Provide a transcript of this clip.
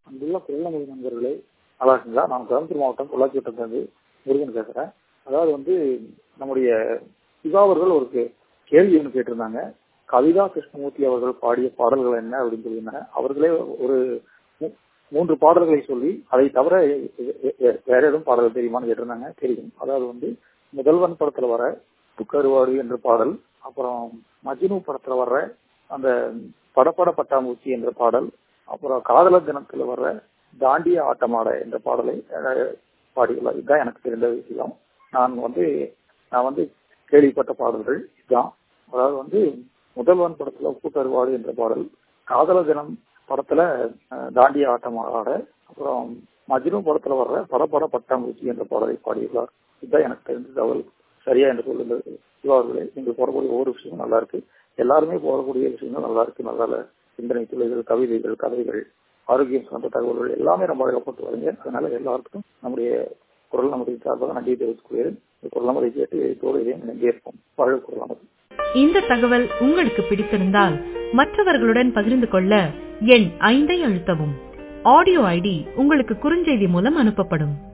அங்குள்ள கொல்லமொழி நண்பர்களே நல்லா இருக்குங்களா நான் கோயம்புத்தூர் மாவட்டம் பொள்ளாச்சி வட்டத்திலிருந்து முருகன் பேசுறேன் அதாவது வந்து நம்முடைய சிவா அவர்கள் ஒரு கே- கேள்வி ஒன்று கேட்டிருந்தாங்க கவிதா கிருஷ்ணமூர்த்தி அவர்கள் பாடிய பாடல்கள் என்ன அப்படின்னு சொல்லியிருந்தாங்க அவர்களே ஒரு மூ- மூன்று பாடல்களை சொல்லி அதை தவிர எ- எ- எ- வேற எதுவும் பாடல்கள் தெரியுமான்னு கேட்டிருந்தாங்க தெரியும் அதாவது வந்து முதல்வன் படத்துல வர துக்கருவாடு என்ற பாடல் அப்புறம் மஜ்னு படத்துல வர்ற அந்த படப்பட பட்டாம்பூச்சி என்ற பாடல் அப்புறம் காதலர் தினத்துல வர்ற தாண்டிய ஆட்டமாட என்ற பாடலை அஹ், பாடியுள்ளார் இதுதான் எனக்கு தெரிந்த விஷயம் நான் வந்து நான் வந்து கேள்விப்பட்ட பாடல்கள் இதுதான் அதாவது வந்து முதல்வன் படத்துல கூட்டருவாடு என்ற பாடல் காதலர் தினம் படத்துல அஹ், தாண்டிய ஆட்டமாட அப்புறம் மஜ்னு படத்துல வர்ற படப்பட பட்டாம்பூச்சி என்ற பாடலை பாடியுள்ளார் இதுதான் எனக்கு தெரிந்த தகவல் சரியா என்று சொல்லுங்கள் சிவார்களே நீங்கள் போடக்கூடிய ஒவ்வொரு விஷயமும் நல்லா இருக்கு எல்லாருமே போடக்கூடிய விஷயங்கள் நல்லா இருக்கு நல்ல சிந்தனை துளைகள் கவிதைகள் கதைகள் ஆரோக்கியம் சார்ந்த தகவல்கள் எல்லாமே ரொம்ப அழகப்பட்டு வரீங்க அதனால எல்லாருக்கும் நம்முடைய குரல் நமது சார்பாக நன்றி தெரிவித்துக் கொள்கிறேன் இந்த குரல் நமதை கேட்டு இதோடு இதையும் இணைந்திருப்போம் வாழ்க குரல் நமது இந்த தகவல் உங்களுக்கு பிடித்திருந்தால் மற்றவர்களுடன் பகிர்ந்து கொள்ள எண் ஐந்தை அழுத்தவும் ஆடியோ ஐடி உங்களுக்கு குறுஞ்செய்தி மூலம் அனுப்பப்படும்